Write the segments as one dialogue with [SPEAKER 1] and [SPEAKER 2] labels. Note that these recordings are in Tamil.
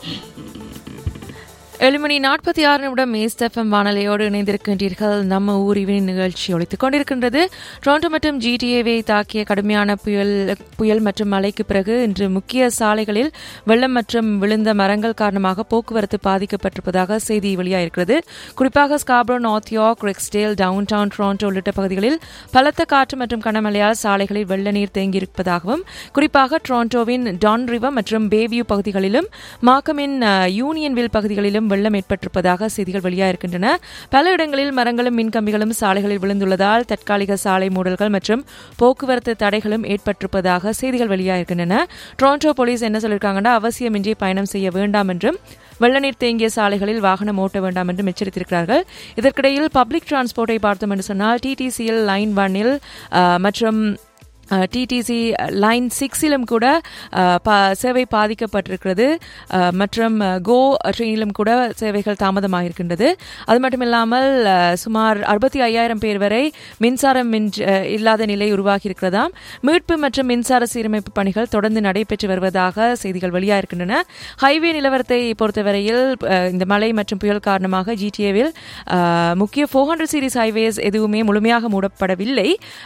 [SPEAKER 1] ஏழு மணி நாற்பத்தி ஆறு நிமிடம் மேஸ்தஃபம் வானலையோடு இணைந்திருக்கின்றீர்கள் நம்ம ஊரிவின் நிகழ்ச்சி ஒழித்துக் கொண்டிருக்கின்றது டொரண்டோ மற்றும் ஜிடிஏவை தாக்கிய கடுமையான புயல் புயல் மற்றும் மழைக்கு பிறகு இன்று முக்கிய சாலைகளில் வெள்ளம் மற்றும் விழுந்த மரங்கள் காரணமாக போக்குவரத்து பாதிக்கப்பட்டிருப்பதாக செய்தி வெளியாயிருக்கிறது குறிப்பாக Scarborough North York Rexdale downtown Toronto உள்ளிட்ட பகுதிகளில் பலத்த காற்று மற்றும் கனமழையால் சாலைகளில் வெள்ள நீர் தேங்கியிருப்பதாகவும் குறிப்பாக டொரண்டோவின் டான் ரிவர் மற்றும் பேவியூ பகுதிகளிலும் மாக்கமின் யூனியன்வில் பகுதிகளிலும் வெள்ளம் ஏற்பட்டிருப்பதாக செய்திகள் வெளியாகிருக்கின்றன பல இடங்களில் மரங்களும் மின்கம்பிகளும் சாலைகளில் விழுந்துள்ளதால் தற்காலிக சாலை மூடல்கள் மற்றும் போக்குவரத்து தடைகளும் ஏற்பட்டிருப்பதாக செய்திகள் வெளியாகிருக்கின்றன டொரண்டோ போலீஸ் என்ன சொல்லியிருக்காங்கன்னா அவசியமின்றி பயணம் செய்ய வேண்டாம் என்றும் வெள்ளநீர் தேங்கிய சாலைகளில் வாகனம் ஓட்ட வேண்டாம் என்றும் எச்சரித்திருக்கிறார்கள் இதற்கிடையில் பப்ளிக் டிரான்ஸ்போர்ட்டை பார்த்தோம் என்று சொன்னால் டிடிசிஎல் லைன் ஒன்னில் மற்றும் டிடிசி லைன் சிக்ஸிலும் கூட சேவை பாதிக்கப்பட்டிருக்கிறது மற்றும் கோ ட்ரெயினிலும் கூட சேவைகள் தாமதமாகிருக்கின்றது அது மட்டும் இல்லாமல் சுமார் அறுபத்தி ஐயாயிரம் பேர் வரை மின்சாரம் இல்லாத நிலை உருவாகியிருக்கிறதாம் மீட்பு மற்றும் மின்சார சீரமைப்பு பணிகள் தொடர்ந்து நடைபெற்று வருவதாக செய்திகள் வெளியாகிருக்கின்றன ஹைவே நிலவரத்தை பொறுத்தவரையில் இந்த மழை மற்றும் புயல் காரணமாக ஜிடிஏவில் முக்கிய ஃபோர் ஹண்ட்ரட் சீரிஸ் ஹைவேஸ் எதுவுமே முழுமையாக மூடப்படவில்லை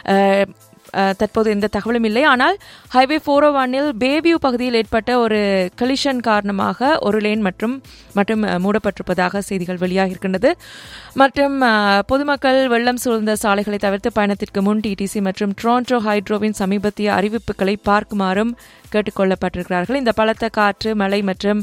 [SPEAKER 1] தற்போது எந்த தகவலும் இல்லை ஆனால் ஹைவே ஃபோர் ஓ ஒன்னில் பேவியூ பகுதியில் ஏற்பட்ட ஒரு கலிஷன் காரணமாக ஒரு லேன் மற்றும் மற்றும் மூடப்பட்டிருப்பதாக செய்திகள் வெளியாகியிருக்கின்றது மற்றும் பொதுமக்கள் வெள்ளம் சூழ்ந்த சாலைகளை தவிர்த்து பயணத்திற்கு முன் டிடிசி மற்றும் ட்ரோன்டோ ஹைட்ரோவின் சமீபத்திய அறிவிப்புகளை பார்க்குமாறும் கேட்டுக்கொள்ளப்பட்டிருக்கிறார்கள் இந்த பலத்த காற்று மழை மற்றும்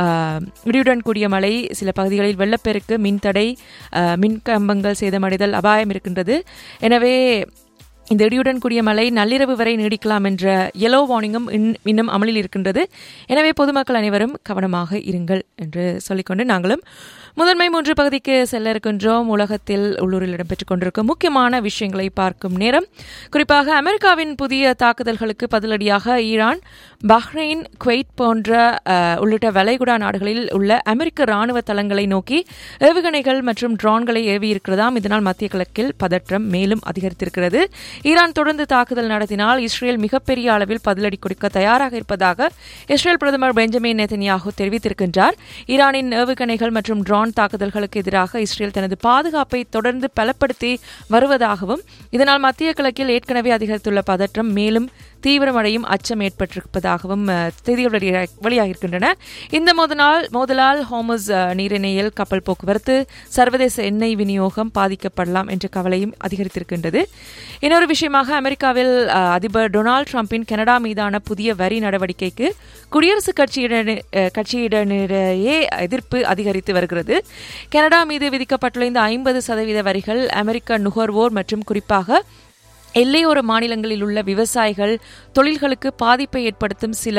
[SPEAKER 1] இடியுடன் கூடிய மழை சில பகுதிகளில் வெள்ளப்பெருக்கு மின்தடை மின் கம்பங்கள் சேதமடைதல் அபாயம் இருக்கின்றது எனவே இந்த இடியுடன் கூடிய மழை நள்ளிரவு வரை நீடிக்கலாம் என்ற எல்லோ வார்னிங்கும் இன்னும் அமலில் இருக்கின்றது எனவே பொதுமக்கள் அனைவரும் கவனமாக இருங்கள் என்று சொல்லிக்கொண்டு நாங்களும் முதன்மை மூன்று பகுதிக்கு செல்ல இருக்கின்றோம் உலகத்தில் உள்ளூரில் இடம்பெற்றுக் கொண்டிருக்கும் முக்கியமான விஷயங்களை பார்க்கும் நேரம் குறிப்பாக அமெரிக்காவின் புதிய தாக்குதல்களுக்கு பதிலடியாக ஈரான் பஹ்ரைன் குவைத் போன்ற உள்ளிட்ட வளைகுடா நாடுகளில் உள்ள அமெரிக்க ராணுவ தளங்களை நோக்கி ஏவுகணைகள் மற்றும் ட்ரோன்களை ஏவியிருக்கிறதாம் இதனால் மத்திய கிழக்கில் பதற்றம் மேலும் அதிகரித்திருக்கிறது ஈரான் தொடர்ந்து தாக்குதல் நடத்தினால் இஸ்ரேல் மிகப்பெரிய அளவில் பதிலடி கொடுக்க தயாராக இருப்பதாக இஸ்ரேல் பிரதமர் பெஞ்சமின் நெத்தன்யாகு தெரிவித்திருக்கின்றார் ஈரானின் ஏவுகணைகள் மற்றும் ட்ரோன் தாக்குதல்களுக்கு எதிராக இஸ்ரேல் தனது பாதுகாப்பை தொடர்ந்து பலப்படுத்தி வருவதாகவும் இதனால் மத்திய கிழக்கில் ஏற்கனவே அதிகரித்துள்ள பதற்றம் மேலும் தீவிரமடையும் அச்சம் ஏற்பட்டிருப்பதாகவும் செய்திகள் வெளியாகியிருக்கின்றன இந்த மோதனால் மோதலால் ஹோமஸ் நீரிணையில் கப்பல் போக்குவரத்து சர்வதேச எண்ணெய் விநியோகம் பாதிக்கப்படலாம் என்ற கவலையும் அதிகரித்திருக்கின்றது இன்னொரு விஷயமாக அமெரிக்காவில் அதிபர் டொனால்டு டிரம்பின் கனடா மீதான புதிய வரி நடவடிக்கைக்கு குடியரசுக் கட்சியிட கட்சியிடனிடையே எதிர்ப்பு அதிகரித்து வருகிறது கனடா மீது விதிக்கப்பட்டுள்ள இந்த ஐம்பது சதவீத வரிகள் அமெரிக்க நுகர்வோர் மற்றும் குறிப்பாக எல்லையோர மாநிலங்களில் உள்ள விவசாயிகள் தொழில்களுக்கு பாதிப்பை ஏற்படுத்தும் சில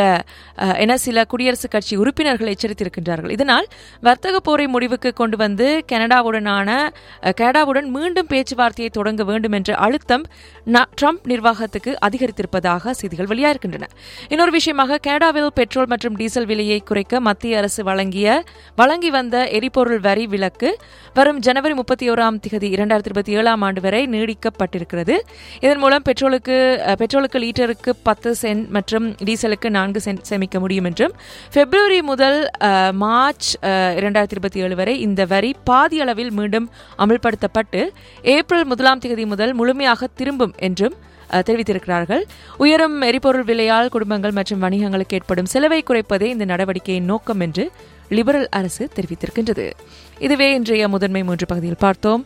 [SPEAKER 1] என சில குடியரசுக் கட்சி உறுப்பினர்கள் எச்சரித்திருக்கின்றார்கள் இதனால் வர்த்தக போரை முடிவுக்கு கொண்டு வந்து கனடாவுடனான கனடாவுடன் மீண்டும் பேச்சுவார்த்தையை தொடங்க வேண்டும் என்ற அழுத்தம் ட்ரம்ப் நிர்வாகத்துக்கு அதிகரித்திருப்பதாக செய்திகள் வெளியாகின்றன இன்னொரு விஷயமாக கனடாவில் பெட்ரோல் மற்றும் டீசல் விலையை குறைக்க மத்திய அரசு வழங்கிய வழங்கி வந்த எரிபொருள் வரி விலக்கு வரும் ஜனவரி முப்பத்தி ஓராம் திகதி இரண்டாயிரத்தி இருபத்தி ஏழாம் ஆண்டு வரை நீடிக்கப்பட்டிருக்கிறது இதன் மூலம் பெட்ரோலுக்கு பெட்ரோலுக்கு லீட்டருக்கு பத்து சென்ட் மற்றும் டீசலுக்கு நான்கு சென்ட் சேமிக்க முடியும் என்றும் பிப்ரவரி முதல் மார்ச் இரண்டாயிரத்தி இருபத்தி ஏழு வரை இந்த வரி பாதி அளவில் மீண்டும் அமல்படுத்தப்பட்டு ஏப்ரல் முதலாம் தேதி முதல் முழுமையாக திரும்பும் என்றும் தெரிவித்திருக்கிறார்கள் உயரும் எரிபொருள் விலையால் குடும்பங்கள் மற்றும் வணிகங்களுக்கு ஏற்படும் செலவை குறைப்பதே இந்த நடவடிக்கையின் நோக்கம் என்று லிபரல் அரசு தெரிவித்திருக்கின்றது இதுவே இன்றைய முதன்மை மூன்று பகுதியில் பார்த்தோம்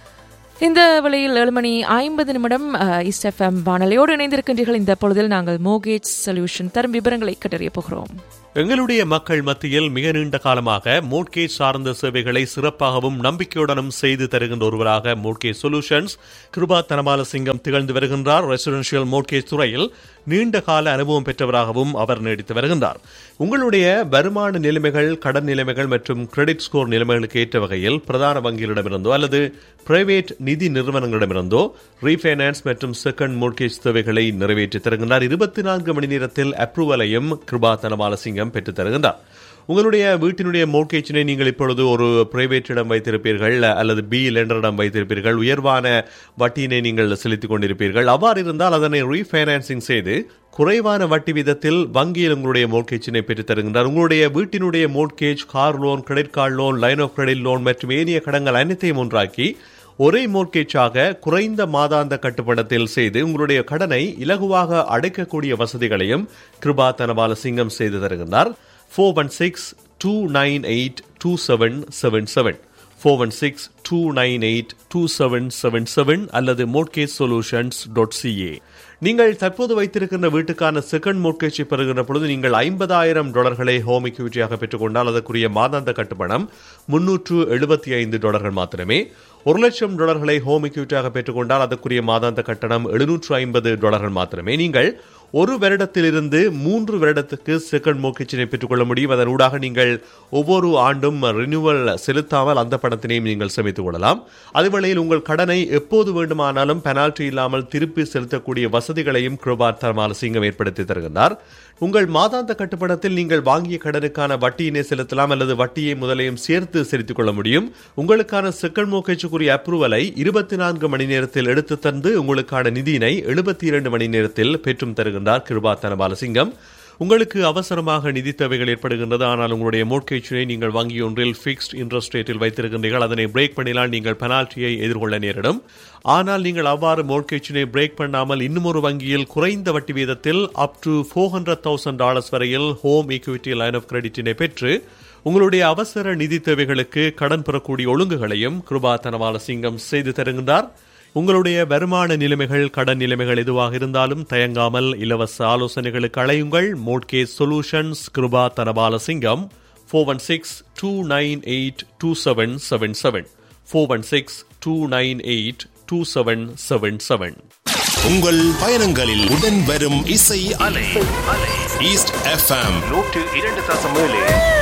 [SPEAKER 1] இந்த வேளையில் ஏழு மணி ஐம்பது நிமிடம் இஸ்ட் எஃப்எம் வானொலியோடு இணைந்திருக்கின்றீர்கள் இந்த பொழுதில் நாங்கள் மோகேஜ் சொல்யூஷன் தரும் விவரங்களை கட்டறிய போகிறோம்
[SPEAKER 2] எங்களுடைய மக்கள் மத்தியில் மிக நீண்ட காலமாக மோட்கேஜ் சார்ந்த சேவைகளை சிறப்பாகவும் நம்பிக்கையுடனும் செய்து தருகின்ற ஒருவராக மோட்கேஜ் சொல்யூஷன்ஸ் கிருபா தனபால சிங்கம் திகழ்ந்து வருகின்றார் ரெசிடென்ஷியல் மோட்கேஜ் துறையில் நீண்ட கால அனுபவம் பெற்றவராகவும் அவர் நீடித்து வருகின்றார் உங்களுடைய வருமான நிலைமைகள் கடன் நிலைமைகள் மற்றும் கிரெடிட் ஸ்கோர் நிலைமைகளுக்கு ஏற்ற வகையில் பிரதான வங்கிகளிடமிருந்தோ அல்லது பிரைவேட் நிதி நிறுவனங்களிடமிருந்தோ ரீஃபைனான்ஸ் மற்றும் செகண்ட் மோட்கேஜ் தேவைகளை நிறைவேற்றி தருகின்றார் இருபத்தி நான்கு மணி நேரத்தில் அப்ரூவலையும் கிருபா தனபால சிங்கம் பெற்றுத் தருகின்றார் உங்களுடைய வீட்டினுடைய மோட்கேஜினை நீங்கள் இப்பொழுது ஒரு பிரைவேட்டிடம் வைத்திருப்பீர்கள் அல்லது பி லெண்டரிடம் வைத்திருப்பீர்கள் உயர்வான வட்டியினை நீங்கள் செலுத்திக் கொண்டிருப்பீர்கள் அவ்வாறு இருந்தால் அதனை ரீஃபைனான்சிங் செய்து குறைவான வட்டி விதத்தில் வங்கியில் உங்களுடைய மோட்கேஜினை பெற்றுத் தருகின்றார் உங்களுடைய வீட்டினுடைய mortgage car loan credit card loan line of credit loan மற்றும் ஏனைய கடன்கள் அனைத்தையும் ஒன்றாக்கி ஒரே மோர்கேஜாக குறைந்த மாதாந்த கட்டுப்படத்தில் செய்து உங்களுடைய கடனை இலகுவாக அடைக்கக்கூடிய வசதிகளையும் கிருபா தனபால சிங்கம் செய்து தருகின்றார் four one six two nine eight two seven seven seven four one six two nine eight two seven seven seven அல்லது மோட்கேஜ் சொல்யூஷன்ஸ் டாட் சிஏ நீங்கள் தற்போது வைத்திருக்கின்ற வீட்டுக்கான செகண்ட் மோட்கேஜை பெறுகின்ற பொழுது நீங்கள் ஐம்பதாயிரம் டாலர்களை ஹோம் இக்யூரிட்டியாக பெற்றுக்கொண்டால் அதற்குரிய மாதாந்த கட்டுப்பணம் முன்னூற்று எழுபத்தி ஐந்து டாலர்கள் மாத்திரமே ஒரு லட்சம் டாலர்களை ஹோம் இக்யூரிட்டியாக பெற்றுக்கொண்டால் அதற்குரிய மாதாந்த கட்டணம் எழுநூற்று ஐம்பது டாலர்கள் மாத்திரமே நீங்கள் ஒரு வருடத்திலிருந்து மூன்று வருடத்துக்கு செகண்ட் மோக்கிச்சினை பெற்றுக்கொள்ள முடியும் அதன் ஊடாக நீங்கள் ஒவ்வொரு ஆண்டும் ரினியூவல் செலுத்தாமல் அந்த பணத்தினையும் நீங்கள் சேமித்துக் கொள்ளலாம் அதுவேளையில் உங்கள் கடனை எப்போது வேண்டுமானாலும் பெனால்டி இல்லாமல் திருப்பி செலுத்தக்கூடிய வசதிகளையும் கிருபார் தர்மால சிங்கம் ஏற்படுத்தி தருகின்றார் உங்கள் மாதாந்த கட்டுப்படத்தில் நீங்கள் வாங்கிய கடனுக்கான வட்டியினை செலுத்தலாம் அல்லது வட்டியை முதலையும் சேர்த்து செலுத்திக் கொள்ள முடியும் உங்களுக்கான செகண்ட் மோக்கேஜுக்குரிய அப்ரூவலை இருபத்தி நான்கு மணி நேரத்தில் எடுத்து தந்து உங்களுக்கான நிதியினை எழுபத்தி இரண்டு மணி நேரத்தில் பெற்றும் தருகின்றார் கிருபா தனபாலசிங்கம் உங்களுக்கு அவசரமாக நிதி தேவைகள் ஏற்படுகின்றது ஆனால் உங்களுடைய மோட்கேஜினை நீங்கள் வங்கி ஒன்றில் ஃபிக்ஸ்ட் இன்ட்ரெஸ்ட் ரேட்டில் வைத்திருக்கின்றீர்கள் அதனை பிரேக் பண்ணினால் நீங்கள் பெனால்ட்டியை எதிர்கொள்ள நேரிடும் ஆனால் நீங்கள் அவ்வாறு மோட்கேஜினை பிரேக் பண்ணாமல் இன்னும் ஒரு வங்கியில் குறைந்த வட்டி வீதத்தில் up to four hundred thousand dollars வரையில் ஹோம் ஈக்விட்டி லைன் ஆஃப் கிரெடிட்டினை பெற்று உங்களுடைய அவசர நிதி தேவைகளுக்கு கடன் பெறக்கூடிய ஒழுங்குகளையும் கிருபா தனவால சிங்கம் செய்து தருகின்றார் உங்களுடைய வருமான நிலைமைகள் கடன் நிலைமைகள் எதுவாக இருந்தாலும் தயங்காமல் இலவச ஆலோசனைகளுக்கு அழையுங்கள் mortgage solutions Kirupa Thanabala Singam four one six two nine eight two seven seven seven four one six two nine eight two seven seven seven
[SPEAKER 3] உங்கள் பயணங்களில் உடன் வரும் இசை அலை ஈஸ்ட் எஃப்எம்
[SPEAKER 4] நூற்று இரண்டு தசம் ஏழு